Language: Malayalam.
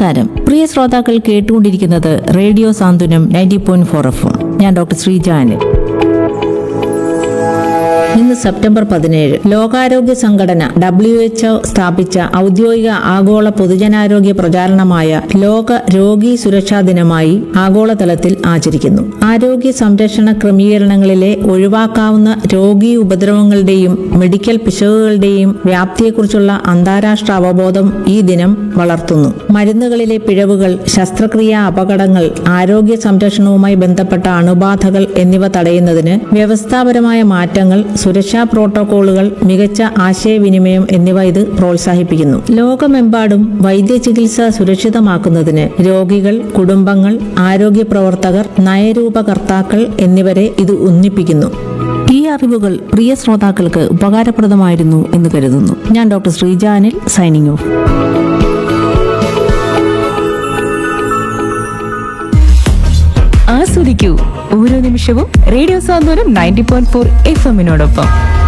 നമസ്കാരം പ്രിയ ശ്രോതാക്കൾ കേട്ടുകൊണ്ടിരിക്കുന്നത് radio Santhwanam ninety point four F ഞാൻ ഡോക്ടർ ശ്രീജ അനിൽ ഇന്ന് സെപ്റ്റംബർ പതിനേഴ് ലോകാരോഗ്യ സംഘടന ഡബ്ല്യു എച്ച് സ്ഥാപിച്ച ഔദ്യോഗിക ആഗോള പൊതുജനാരോഗ്യ പ്രചാരണമായ ലോക രോഗി സുരക്ഷാ ദിനമായി ആഗോളതലത്തിൽ ആചരിക്കുന്നു ആരോഗ്യ സംരക്ഷണ ക്രമീകരണങ്ങളിലെ ഒഴിവാക്കാവുന്ന രോഗി ഉപദ്രവങ്ങളുടെയും മെഡിക്കൽ പിശകുകളുടെയും വ്യാപ്തിയെക്കുറിച്ചുള്ള അന്താരാഷ്ട്ര അവബോധം ഈ ദിനം വളർത്തുന്നു മരുന്നുകളിലെ പിഴവുകൾ ശസ്ത്രക്രിയാ അപകടങ്ങൾ ആരോഗ്യ സംരക്ഷണവുമായി ബന്ധപ്പെട്ട അണുബാധകൾ എന്നിവ തടയുന്നതിന് വ്യവസ്ഥാപരമായ മാറ്റങ്ങൾ സുരക്ഷാ പ്രോട്ടോക്കോളുകൾ മികച്ച ആശയവിനിമയം എന്നിവ ഇത് പ്രോത്സാഹിപ്പിക്കുന്നു ലോകമെമ്പാടും വൈദ്യ ചികിത്സ സുരക്ഷിതമാക്കുന്നതിന് രോഗികൾ കുടുംബങ്ങൾ ആരോഗ്യ പ്രവർത്തകർ നയരൂപകർത്താക്കൾ എന്നിവരെ ഇത് ഒന്നിപ്പിക്കുന്നു ഈ അറിവുകൾ പ്രിയ ശ്രോതാക്കൾക്ക് ഉപകാരപ്രദമായിരുന്നു എന്ന് കരുതുന്നു ഞാൻ ഡോക്ടർ ശ്രീജാനിൽ സൈനിങ് ഓഫ് ആസ്വദിക്കൂ ഓരോ നിമിഷവും radio Santhwanam ninety point four F എമ്മിനോടൊപ്പം